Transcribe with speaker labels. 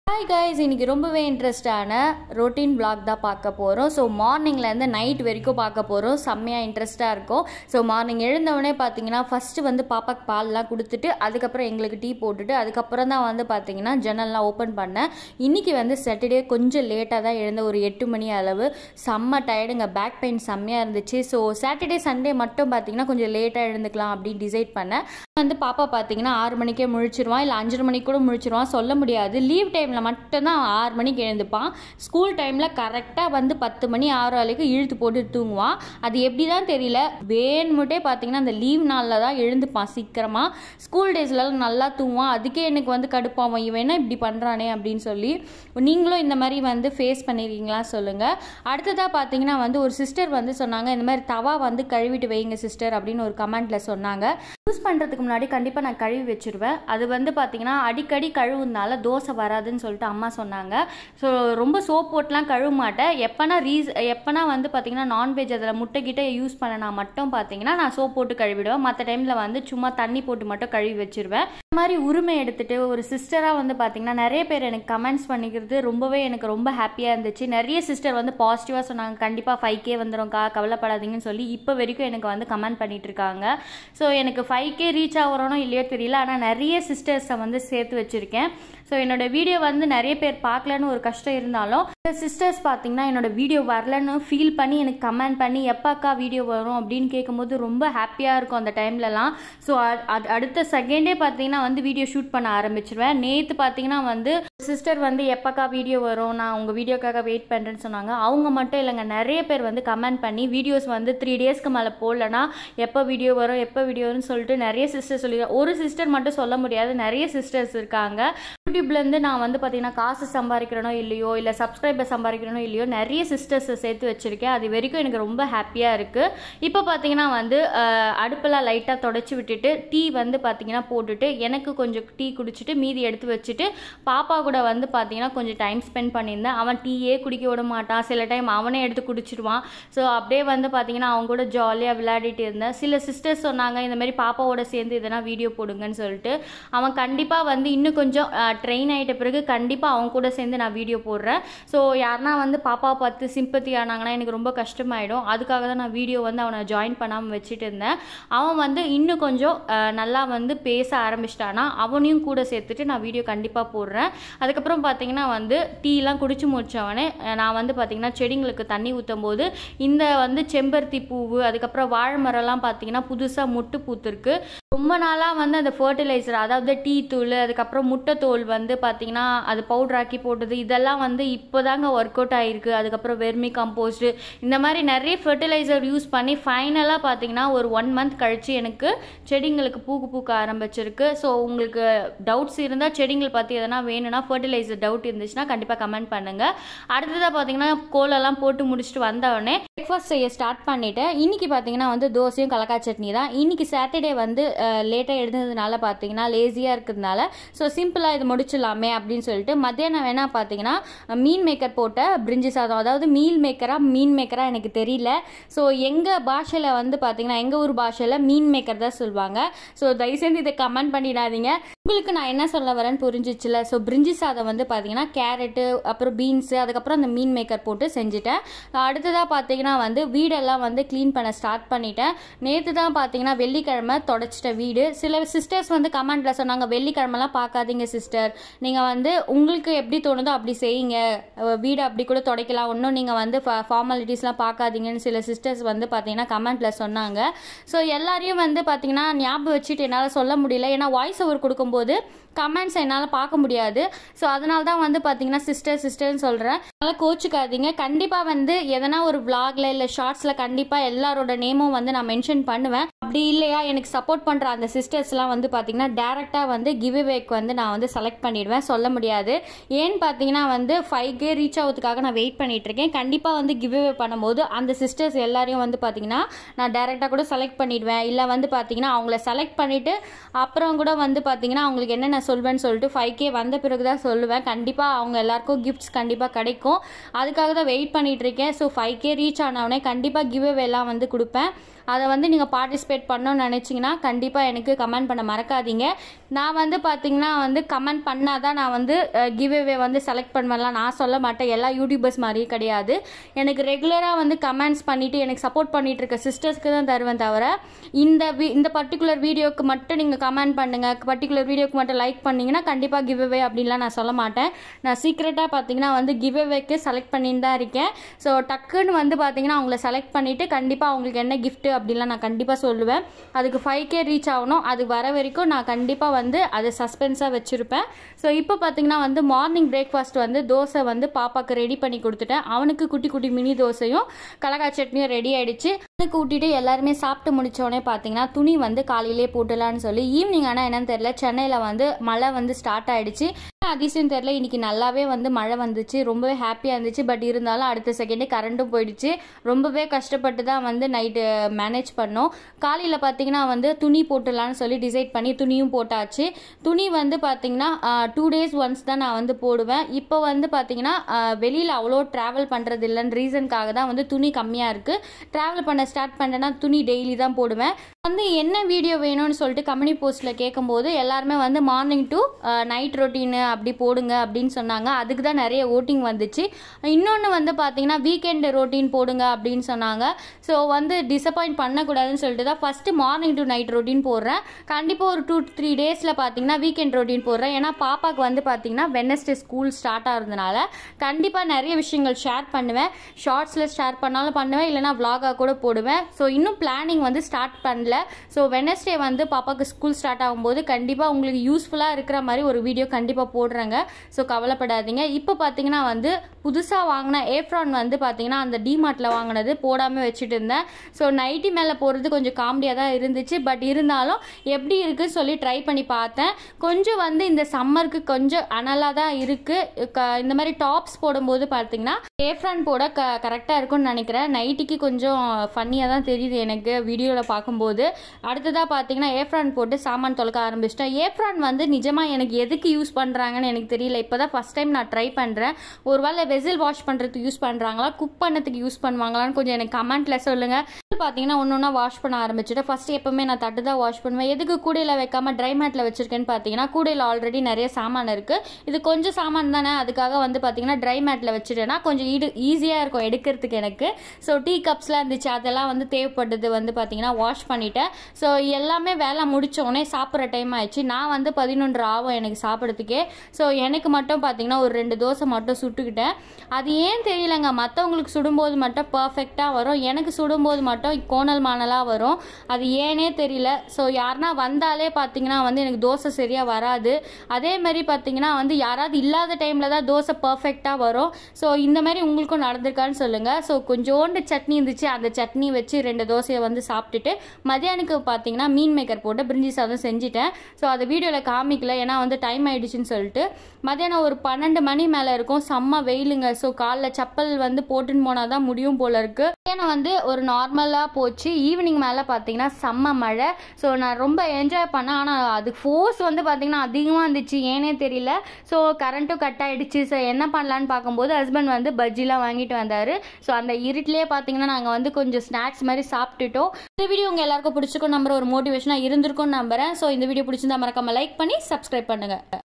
Speaker 1: hi guys இன்னைக்கு ரொம்பவே இன்ட்ரெஸ்டான routine vlog தான் பார்க்க போகிறோம் ஸோ மார்னிங்லேருந்து நைட் வரைக்கும் பார்க்க போகிறோம் செம்மையாக இன்ட்ரெஸ்ட்டாக இருக்கும் ஸோ மார்னிங் எழுந்தவொடனே பார்த்தீங்கன்னா ஃபஸ்ட்டு வந்து பாப்பாக்கு பால்லாம் கொடுத்துட்டு அதுக்கப்புறம் எங்களுக்கு டீ போட்டுட்டு அதுக்கப்புறம் தான் வந்து பார்த்தீங்கன்னா ஜன்னல்லாம் ஓப்பன் பண்ணேன் இன்றைக்கி வந்து சாட்டர்டே கொஞ்சம் லேட்டாக தான் எழுந்த ஒரு எட்டு மணி அளவு செம்ம டயர்டுங்க பேக் பெயின் செம்மையாக இருந்துச்சு ஸோ சாட்டர்டே சண்டே மட்டும் பார்த்தீங்கன்னா கொஞ்சம் லேட்டாக எழுந்துக்கலாம் அப்படின்னு டிசைட் பண்ணேன் வந்து பாப்பா பார்த்தீங்கன்னா ஆறு மணிக்கே முழிச்சிருவான் இல்லை அஞ்சரை மணிக்கு கூட முழிச்சிருவான் சொல்ல முடியாது லீவ் டைமில் மட்டும்தான் ஆறு மணிக்கு எழுந்துப்பான் ஸ்கூல் டைமில் கரெக்டாக வந்து பத்து மணி ஆறு வரைக்கும் இழுத்து போட்டு தூங்குவான் அது எப்படி தான் தெரியல வேணுமுட்டே பார்த்தீங்கன்னா அந்த லீவ் நாளில் தான் எழுந்துப்பான் சீக்கிரமாக ஸ்கூல் டேஸ்லலாம் நல்லா தூங்குவான் அதுக்கே எனக்கு வந்து கடுப்பாகும் இவன் என்ன இப்படி பண்ணுறானே அப்படின்னு சொல்லி நீங்களும் இந்த மாதிரி வந்து ஃபேஸ் பண்ணியிருக்கீங்களா சொல்லுங்கள் அடுத்ததாக பார்த்தீங்கன்னா வந்து ஒரு சிஸ்டர் வந்து சொன்னாங்க இந்த மாதிரி தவா வந்து கழுவிட்டு வைங்க சிஸ்டர் அப்படின்னு ஒரு கமெண்ட்டில் சொன்னாங்க யூஸ் பண்ணுறதுக்கு முன்னாடி கண்டிப்பாக நான் கழுவி வச்சுருவேன் அது வந்து பார்த்தீங்கன்னா அடிக்கடி கழுவுனால தோசை வராதுன்னு சொல்லிட்டு அம்மா சொன்னாங்க ஸோ ரொம்ப சோப் போட்டுலாம் கழுவ மாட்டேன் எப்போனா ரீஸ் எப்போனா வந்து பார்த்தீங்கன்னா நான்வெஜ் அதில் முட்டை கிட்ட யூஸ் பண்ணனா மட்டும் பார்த்தீங்கன்னா நான் சோப் போட்டு கழுவிடுவேன் மற்ற டைமில் வந்து சும்மா தண்ணி போட்டு மட்டும் கழுவி வச்சிருவேன் இந்த மாதிரி உரிமை எடுத்துட்டு ஒரு சிஸ்டராக வந்து பார்த்தீங்கன்னா நிறைய பேர் எனக்கு கமெண்ட்ஸ் பண்ணிக்கிறது ரொம்பவே எனக்கு ரொம்ப ஹாப்பியாக இருந்துச்சு நிறைய சிஸ்டர் வந்து பாசிட்டிவாக சொன்னாங்க கண்டிப்பாக ஃபைவ் கே வந்துடும்க்கா கவலைப்படாதீங்கன்னு சொல்லி இப்போ வரைக்கும் எனக்கு வந்து கமெண்ட் பண்ணிட்டு இருக்காங்க ஸோ எனக்கு ஃபைவ் கே ரீச் ஆகிறோனோ இல்லையோ தெரியல ஆனால் நிறைய சிஸ்டர்ஸை வந்து சேர்த்து வச்சுருக்கேன் ஸோ என்னோட வீடியோ வந்து நிறைய பேர் பார்க்கலன்னு ஒரு கஷ்டம் இருந்தாலும் சிஸ்டர்ஸ் பார்த்தீங்கன்னா என்னோட வீடியோ வரலன்னு ஃபீல் பண்ணி எனக்கு கமெண்ட் பண்ணி எப்போக்கா வீடியோ வரும் அப்படின்னு கேட்கும்போது ரொம்ப ஹாப்பியாக இருக்கும் அந்த டைம்லலாம் ஸோ அடுத்த செகண்டே பார்த்தீங்கன்னா வந்து வீடியோ ஷூட் பண்ண ஆரம்பிச்சிருவேன் நேற்று பார்த்தீங்கன்னா வந்து சிஸ்டர் வந்து எப்போக்கா வீடியோ வரும் நான் உங்கள் வீடியோக்காக வெயிட் பண்ணுறேன்னு சொன்னாங்க அவங்க மட்டும் இல்லைங்க நிறைய பேர் வந்து கமெண்ட் பண்ணி வீடியோஸ் வந்து த்ரீ டேஸ்க்கு மேலே போடலனா எப்போ வீடியோ வரும் எப்போ வீடியோ வரும்னு சொல்லிட்டு நிறைய சிஸ்டர் சொல்லி ஒரு சிஸ்டர் மட்டும் சொல்ல முடியாது நிறைய சிஸ்டர்ஸ் இருக்காங்க யூடியூப்லேருந்து நான் வந்து பார்த்தீங்கன்னா காசு சம்பாதிக்கிறனோ இல்லையோ இல்லை சப்ஸ்கிரைபர் சம்பாதிக்கிறனோ இல்லையோ நிறைய சிஸ்டர்ஸை சேர்த்து வச்சுருக்கேன் அது வரைக்கும் எனக்கு ரொம்ப ஹாப்பியாக இருக்குது இப்போ பார்த்தீங்கன்னா வந்து அடுப்பெல்லாம் லைட்டாக தொடச்சி விட்டுட்டு டீ வந்து பார்த்தீங்கன்னா போட்டுட்டு எனக்கு கொஞ்சம் டீ குடிச்சிட்டு மீதி எடுத்து வச்சுட்டு பாப்பா கூட வந்து பார்த்தீங்கன்னா கொஞ்சம் டைம் ஸ்பெண்ட் பண்ணியிருந்தேன் அவன் டீயே குடிக்க விட மாட்டான் சில டைம் அவனே எடுத்து குடிச்சிடுவான் ஸோ அப்படியே வந்து பார்த்தீங்கன்னா அவங்க கூட ஜாலியாக விளையாடிட்டு இருந்தேன் சில சிஸ்டர்ஸ் சொன்னாங்க இந்த மாதிரி பாப்பாவோட சேர்ந்து எதனா வீடியோ போடுங்கன்னு சொல்லிட்டு அவன் கண்டிப்பாக வந்து இன்னும் கொஞ்சம் ட்ரெயின் ஆகிட்ட பிறகு கண்டிப்பாக அவங்க கூட சேர்ந்து நான் வீடியோ போடுறேன் ஸோ யாருனா வந்து பாப்பாவை பார்த்து சிம்பத்தி ஆனாங்கன்னா எனக்கு ரொம்ப கஷ்டமாயிடும் அதுக்காக தான் நான் வீடியோ வந்து அவனை ஜாயின் பண்ணாமல் வச்சுட்டு இருந்தேன் அவன் வந்து இன்னும் கொஞ்சம் நல்லா வந்து பேச ஆரம்பிச்சிட்டானா அவனையும் கூட சேர்த்துட்டு நான் வீடியோ கண்டிப்பாக போடுறேன் அதுக்கப்புறம் பார்த்தீங்கன்னா வந்து டீலாம் குடிச்சு முடிச்சவனே நான் வந்து பார்த்தீங்கன்னா செடிங்களுக்கு தண்ணி ஊற்றும் போது இந்த வந்து செம்பருத்தி பூவு அதுக்கப்புறம் வாழை மரம்லாம் பார்த்தீங்கன்னா புதுசாக முட்டு பூத்துருக்கு ரொம்ப நாளாக வந்து அந்த ஃபர்டிலைசர் அதாவது டீ தூள் அதுக்கப்புறம் முட்டை தோல் வந்து பார்த்தீங்கன்னா அது பவுடர் ஆக்கி போட்டது இதெல்லாம் வந்து இப்போதாங்க ஒர்க் அவுட் ஆகிருக்கு அதுக்கப்புறம் வெர்மி கம்போஸ்ட்டு இந்த மாதிரி நிறைய ஃபர்டிலைசர் யூஸ் பண்ணி ஃபைனலாக பார்த்தீங்கன்னா ஒரு ஒன் மந்த் கழித்து எனக்கு செடிங்களுக்கு பூக்கு பூக்க ஆரம்பிச்சிருக்கு ஸோ உங்களுக்கு டவுட்ஸ் இருந்தால் செடிங்கள் பற்றி எதனா வேணும்னா ஃபர்டிலைசர் டவுட் இருந்துச்சுன்னா கண்டிப்பாக கமெண்ட் பண்ணுங்கள் அடுத்ததாக பார்த்தீங்கன்னா கோலெல்லாம் போட்டு முடிச்சுட்டு வந்தவுடனே பிரேக்ஃபாஸ்ட் செய்ய ஸ்டார்ட் பண்ணிவிட்டேன் இன்றைக்கி பார்த்தீங்கன்னா வந்து தோசையும் கலக்காய் சட்னி தான் இன்றைக்கி சாட்டர்டே வந்து லேட்டாக எழுந்ததுனால பார்த்தீங்கன்னா லேசியாக இருக்கிறதுனால ஸோ சிம்பிளாக இது முடிச்சிடலாமே அப்படின்னு சொல்லிட்டு மத்தியானம் வேணால் பார்த்தீங்கன்னா மீன் மேக்கர் போட்ட பிரிஞ்சி சாதம் அதாவது மீல் மேக்கராக மீன் மேக்கராக எனக்கு தெரியல ஸோ எங்கள் பாஷையில் வந்து பார்த்தீங்கன்னா எங்கள் ஊர் பாஷையில் மீன் மேக்கர் தான் சொல்லுவாங்க ஸோ தயவுசெய்து இதை கமெண்ட் பண்ணிடாதீங்க உங்களுக்கு நான் என்ன சொல்ல வரேன்னு புரிஞ்சிச்சுல ஸோ பிரிஞ்சி சாதம் வந்து பார்த்தீங்கன்னா கேரட்டு அப்புறம் பீன்ஸு அதுக்கப்புறம் அந்த மீன் மேக்கர் போட்டு செஞ்சுட்டேன் அடுத்ததாக பார்த்தீங்கன்னா வந்து வீடெல்லாம் வந்து க்ளீன் பண்ண ஸ்டார்ட் பண்ணிட்டேன் நேற்று தான் பார்த்தீங்கன்னா வெள்ளிக்கிழமை தொடச்சிட்ட வீடு சில சிஸ்டர்ஸ் வந்து கமெண்ட்டில் சொன்னாங்க வெள்ளிக்கிழமெல்லாம் பார்க்காதீங்க சிஸ்டர் நீங்கள் வந்து உங்களுக்கு எப்படி தோணுதோ அப்படி செய்யுங்க வீடு அப்படி கூட துடைக்கலாம் ஒன்றும் நீங்கள் வந்து ஃபார்மாலிட்டிஸ்லாம் பார்க்காதீங்கன்னு சில சிஸ்டர்ஸ் வந்து பார்த்தீங்கன்னா கமெண்ட்டில் சொன்னாங்க ஸோ எல்லாரையும் வந்து பார்த்தீங்கன்னா ஞாபகம் வச்சுட்டு என்னால் சொல்ல முடியல ஏன்னா வாய்ஸ் ஓவர் கொடுக்கும்போது கமெண்ட்ஸ் என்னால் பார்க்க முடியாது ஸோ அதனால தான் வந்து பார்த்தீங்கன்னா சிஸ்டர் சிஸ்டர்னு சொல்கிறேன் அதனால் கோச்சிக்காதீங்க கண்டிப்பாக வந்து எதனா ஒரு விளாகில் இல்லை ஷார்ட்ஸில் கண்டிப்பாக எல்லாரோட நேமும் வந்து நான் மென்ஷன் பண்ணுவேன் அப்படி இல்லையா எனக்கு சப்போர்ட் பண்ணுற அந்த சிஸ்டர்ஸ்லாம் வந்து பார்த்தீங்கன்னா டேரெக்டாக வந்து கிவ் அவேக்கு வந்து நான் வந்து செலக்ட் பண்ணிடுவேன் சொல்ல முடியாது ஏன்னு பார்த்தீங்கன்னா வந்து ஃபைவ் கே ரீச் ஆகிறதுக்காக நான் வெயிட் பண்ணிட்டு இருக்கேன் கண்டிப்பாக வந்து கிவ் அவே பண்ணும்போது அந்த சிஸ்டர்ஸ் எல்லாரையும் வந்து பார்த்தீங்கன்னா நான் டேரெக்டாக கூட செலக்ட் பண்ணிடுவேன் இல்லை வந்து பார்த்தீங்கன்னா அவங்கள செலக்ட் பண்ணிவிட்டு அப்புறம் கூட வந்து பார்த்தீங்கன்னா அவங்களுக்கு என்னென்ன தான் சொல்வேன்னு சொல்லிட்டு ஃபைவ் கே வந்த பிறகு தான் சொல்லுவேன் கண்டிப்பாக அவங்க எல்லாருக்கும் கிஃப்ட்ஸ் கண்டிப்பாக கிடைக்கும் அதுக்காக தான் வெயிட் பண்ணிட்டு இருக்கேன் ஸோ ஃபைவ் கே ரீச் ஆனவுடனே கண்டிப்பாக கிவ் எல்லாம் வந்து கொடுப்பேன் அதை வந்து நீங்கள் பார்ட்டிசிபேட் பண்ணணும்னு நினச்சிங்கன்னா கண்டிப்பாக எனக்கு கமெண்ட் பண்ண மறக்காதீங்க நான் வந்து பார்த்தீங்கன்னா வந்து கமெண்ட் பண்ணால் தான் நான் வந்து கிவ் வந்து செலக்ட் பண்ணுவேன்லாம் நான் சொல்ல மாட்டேன் எல்லா யூடியூபர்ஸ் மாதிரியும் கிடையாது எனக்கு ரெகுலராக வந்து கமெண்ட்ஸ் பண்ணிவிட்டு எனக்கு சப்போர்ட் பண்ணிட்டு இருக்க சிஸ்டர்ஸ்க்கு தான் தருவேன் தவிர இந்த வி இந்த பர்டிகுலர் வீடியோக்கு மட்டும் நீங்கள் கமெண்ட் பண்ணுங்கள் பர்டிகுலர் வீடியோக்கு மட்டும் லைக் பண்ணிங்கன்னா கண்டிப்பாக கிவ் அவே அப்படின்லாம் நான் சொல்ல மாட்டேன் நான் சீக்ரெட்டாக பார்த்தீங்கன்னா வந்து கிவ் அவேக்கு செலக்ட் பண்ணிட்டு தான் இருக்கேன் ஸோ டக்குன்னு வந்து பார்த்தீங்கன்னா அவங்கள செலக்ட் பண்ணிவிட்டு கண்டிப்பாக அவங்களுக்கு என்ன gift அப்படின்லாம் நான் கண்டிப்பாக சொல்லுவேன் அதுக்கு ஃபைவ் கே ரீச் ஆகணும் அது வர வரைக்கும் நான் கண்டிப்பாக வந்து அதை சஸ்பென்ஸாக வச்சுருப்பேன் ஸோ இப்போ பார்த்தீங்கன்னா வந்து மார்னிங் பிரேக்ஃபாஸ்ட் வந்து தோசை வந்து பாப்பாக்கு ரெடி பண்ணி கொடுத்துட்டேன் அவனுக்கு குட்டி குட்டி மினி தோசையும் கடலக்காய் சட்னியும் ரெடி ஆயிடுச்சு அவனுக்கு ஊட்டிட்டு எல்லாருமே சாப்பிட்டு முடிச்சோடனே பார்த்தீங்கன்னா துணி வந்து காலையிலே போட்டுடலான்னு சொல்லி ஈவினிங் ஆனால் என்னன்னு தெரியல சென்னையில் வந்து மழை வந்து ஸ்டார்ட் ஆயிடுச்சு அதிசயம் தெரியல இன்னைக்கு நல்லாவே வந்து மழை வந்துச்சு ரொம்பவே ஹாப்பியாக இருந்துச்சு பட் இருந்தாலும் அடுத்த செகண்டே கரண்ட்டும் போயிடுச்சு ரொம்பவே கஷ்டப்பட்டு தான் வந்து நைட்டு மேனேஜ் பண்ணோம் காலையில் பார்த்தீங்கன்னா வந்து துணி போட்டுடலான்னு சொல்லி டிசைட் பண்ணி துணியும் போட்டாச்சு துணி வந்து பார்த்தீங்கன்னா டூ டேஸ் ஒன்ஸ் தான் நான் வந்து போடுவேன் இப்போ வந்து பார்த்தீங்கன்னா வெளியில் அவ்வளோ ட்ராவல் பண்ணுறது இல்லைன்னு ரீசனுக்காக தான் வந்து துணி கம்மியாக இருக்குது ட்ராவல் பண்ண ஸ்டார்ட் பண்ணேன்னா துணி டெய்லி தான் போடுவேன் வந்து என்ன வீடியோ வேணும்னு சொல்லிட்டு கம்யூனி போஸ்ட்டில் கேட்கும்போது எல்லாருமே வந்து மார்னிங் டு நைட் ரொட்டீனு அப்படி போடுங்க அப்படின்னு சொன்னாங்க அதுக்கு தான் நிறைய ஓட்டிங் வந்துச்சு இன்னொன்று வந்து பார்த்தீங்கன்னா வீக்கெண்டு ரொட்டீன் போடுங்க அப்படின்னு சொன்னாங்க ஸோ வந்து டிசப்பாயிண்ட் பண்ணக்கூடாதுன்னு சொல்லிட்டு தான் first morning to night routine போடுறேன் கண்டிப்பாக ஒரு டூ த்ரீ டேஸில் பார்த்தீங்கன்னா வீக்கெண்ட் ரொட்டீன் போடுறேன் ஏன்னா பாப்பாக்கு வந்து பார்த்தீங்கன்னா வெனஸ்டே ஸ்கூல் ஸ்டார்ட் ஆகிறதுனால கண்டிப்பாக நிறைய விஷயங்கள் ஷேர் பண்ணுவேன் ஷார்ட்ஸில் ஷேர் பண்ணாலும் பண்ணுவேன் இல்லைனா vlog-ஆ கூட போடுவேன் ஸோ இன்னும் பிளானிங் வந்து ஸ்டார்ட் பண்ணல ஸோ வெனஸ்டே வந்து பாப்பாக்கு ஸ்கூல் ஸ்டார்ட் ஆகும்போது கண்டிப்பாக உங்களுக்கு யூஸ்ஃபுல்லாக இருக்கிற மாதிரி ஒரு வீடியோ கண்டிப்பாக போடுறேங்க ஸோ கவலைப்படாதீங்க இப்போ பார்த்தீங்கன்னா வந்து புதுசாக வாங்கின ஏப்ரான் வந்து பார்த்தீங்கன்னா அந்த டிமார்ட்டில் வாங்கினது போடாமல் வச்சுட்டு இருந்தேன் ஸோ நைட்டி மேலே போடுறது கொஞ்சம் காமெடியாக தான் இருந்துச்சு பட் இருந்தாலும் எப்படி இருக்குன்னு சொல்லி ட்ரை பண்ணி பார்த்தேன் கொஞ்சம் வந்து இந்த சம்மருக்கு கொஞ்சம் அனலாக தான் இருக்குது க இந்த மாதிரி டாப்ஸ் போடும்போது பார்த்தீங்கன்னா ஏப்ரான் போட க கரெக்டாக இருக்கும்னு நினைக்கிறேன் நைட்டிக்கு கொஞ்சம் ஃபன்னியாக தான் தெரியுது எனக்கு வீடியோவில் பார்க்கும்போது அடுத்ததாக பார்த்தீங்கன்னா ஏப்ரான் போட்டு சாமான் தொலைக்க ஆரம்பிச்சிட்டேன் ஏப்ரான் வந்து நிஜமாக எனக்கு எதுக்கு யூஸ் பண்ணுறாங்கன்னு எனக்கு தெரியல இப்போ தான் ஃபஸ்ட் டைம் நான் ட்ரை பண்ணுறேன் ஒருவேளை வெசில் வாஷ் பண்ணுறதுக்கு யூஸ் பண்ணுறாங்களா குக் பண்ணதுக்கு யூஸ் பண்ணுவாங்களான்னு கொஞ்சம் எனக்கு கமெண்ட்டில் சொல்லுங்கள் பார்த்தீங்கன்னா ஒன்று ஒன்றா வாஷ் பண்ண ஆரம்பிச்சுட்டு ஃபர்ஸ்ட் எப்பவுமே நான் தட்டு தான் வாஷ் பண்ணுவேன் எதுக்கு கூடையில் வைக்காம ட்ரை மேட்டில் வச்சிருக்கேன்னு பார்த்தீங்கன்னா கூடையில் ஆல்ரெடி நிறைய சாமான் இருக்குது இது கொஞ்சம் சாமான் தானே அதுக்காக வந்து பார்த்தீங்கன்னா ட்ரை மேட்டில் வச்சுட்டேன்னா கொஞ்சம் ஈடு ஈஸியாக இருக்கும் எடுக்கிறதுக்கு எனக்கு ஸோ டீ கப்ஸ்லாம் இருந்துச்சு அதெல்லாம் வந்து தேவைப்பட்டது வந்து பார்த்தீங்கன்னா வாஷ் பண்ணிட்டேன் ஸோ எல்லாமே வேலை முடிச்ச உடனே சாப்பிட்ற டைம் ஆயிடுச்சு நான் வந்து பதினொன்று ஆகும் எனக்கு சாப்பிட்றதுக்கே ஸோ எனக்கு மட்டும் பார்த்தீங்கன்னா ஒரு ரெண்டு தோசை மட்டும் சுட்டுக்கிட்டேன் அது ஏன் தெரியலங்க மற்றவங்களுக்கு சுடும்போது மட்டும் பர்ஃபெக்டாக வரும் எனக்கு சுடும்போது மட்டும் கோணல் மானலாக வரும் அது ஏனே தெரியல ஸோ யாருனா வந்தாலே பார்த்தீங்கன்னா வந்து எனக்கு தோசை சரியாக வராது அதே மாதிரி பார்த்தீங்கன்னா வந்து யாராவது இல்லாத டைமில் தான் தோசை பர்ஃபெக்டாக வரும் ஸோ இந்த மாதிரி உங்களுக்கும் நடந்திருக்கான்னு சொல்லுங்கள் ஸோ கொஞ்சோண்டு சட்னி இருந்துச்சு அந்த சட்னி வச்சு ரெண்டு தோசையை வந்து சாப்பிட்டுட்டு மதியானுக்கு பார்த்தீங்கன்னா மீன் மேக்கர் போட்டு பிரிஞ்சி சாதம் செஞ்சுட்டேன் ஸோ அதை வீடியோவில் காமிக்கல ஏன்னா வந்து டைம் ஆயிடுச்சுன்னு சொல்லிட்டு மதியானம் ஒரு பன்னெண்டு மணி மேலே இருக்கும் செம்ம வெயிலுங்க ஸோ காலைல செப்பல் வந்து போட்டுன்னு போனால் தான் முடியும் போல இருக்கு மதியானம் வந்து ஒரு நார்மலாக போச்சு ஈவினிங் மேலே பார்த்தீங்கன்னா செம்ம மழை ஸோ நான் ரொம்ப என்ஜாய் பண்ணேன் ஆனால் அதுக்கு ஃபோர்ஸ் வந்து பார்த்தீங்கன்னா அதிகமாக இருந்துச்சு ஏனே தெரியல ஸோ கரண்ட்டும் கட் ஆயிடுச்சு ஸோ என்ன பண்ணலான்னு பார்க்கும்போது ஹஸ்பண்ட் வந்து பஜ்ஜிலாம் வாங்கிட்டு வந்தார் ஸோ அந்த இருட்டிலே பார்த்தீங்கன்னா நாங்கள் வந்து கொஞ்சம் ஸ்நாக்ஸ் மாதிரி சாப்பிட்டுட்டோம் இந்த வீடியோ உங்கள் எல்லாருக்கும் பிடிச்சிருக்கும் நம்புற ஒரு மோட்டிவேஷனாக இருந்திருக்கும்னு நம்புறேன் ஸோ இந்த வீடியோ பிடிச்சிருந்தா மறக்காம லைக் பண்ணி சப்ஸ்கிரைப் பண்ணுங்கள்